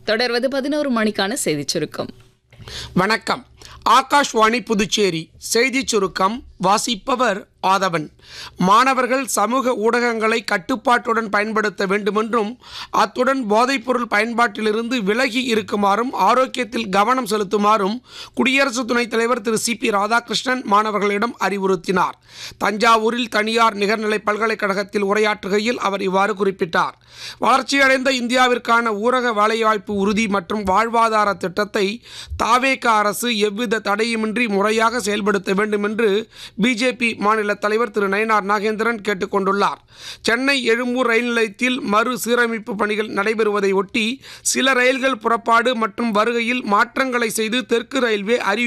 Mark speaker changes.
Speaker 1: தொடர்வது பதினோரு மணிக்கான செய்திச் சுருக்கம்
Speaker 2: வணக்கம் ஆகாஷ்வாணி புதுச்சேரி செய்திச் சுருக்கம் வாசிப்பவர் ஆதவன் மாணவர்கள் சமூக ஊடகங்களை கட்டுப்பாட்டுடன் பயன்படுத்த வேண்டுமென்றும் அத்துடன் போதைப்பொருள் பயன்பாட்டிலிருந்து விலகி இருக்குமாறும் ஆரோக்கியத்தில் கவனம் செலுத்துமாறும் குடியரசு துணைத் தலைவர் திரு சி பி ராதாகிருஷ்ணன் மாணவர்களிடம் அறிவுறுத்தினார் தஞ்சாவூரில் தனியார் நிகர்நிலை பல்கலைக்கழகத்தில் உரையாற்றுகையில் அவர் இவ்வாறு குறிப்பிட்டார் வளர்ச்சியடைந்த இந்தியாவிற்கான ஊரக வேலைவாய்ப்பு உறுதி மற்றும் வாழ்வாதார திட்டத்தை தாவேக அரசு எவ்வித தடையுமின்றி முறையாக செயல்படுத்த வேண்டும் என்று பிஜேபி மாநில தலைவர் திரு நயனார் நாகேந்திரன் கேட்டுக்கொண்டுள்ளார் சென்னை எழும்பூர் ரயில் நிலையத்தில் மறு சீரமைப்பு பணிகள் நடைபெறுவதை ஒட்டி சில ரயில்கள் புறப்பாடு மற்றும் வருகையில் மாற்றங்களை செய்து தெற்கு ரயில்வே அறிவி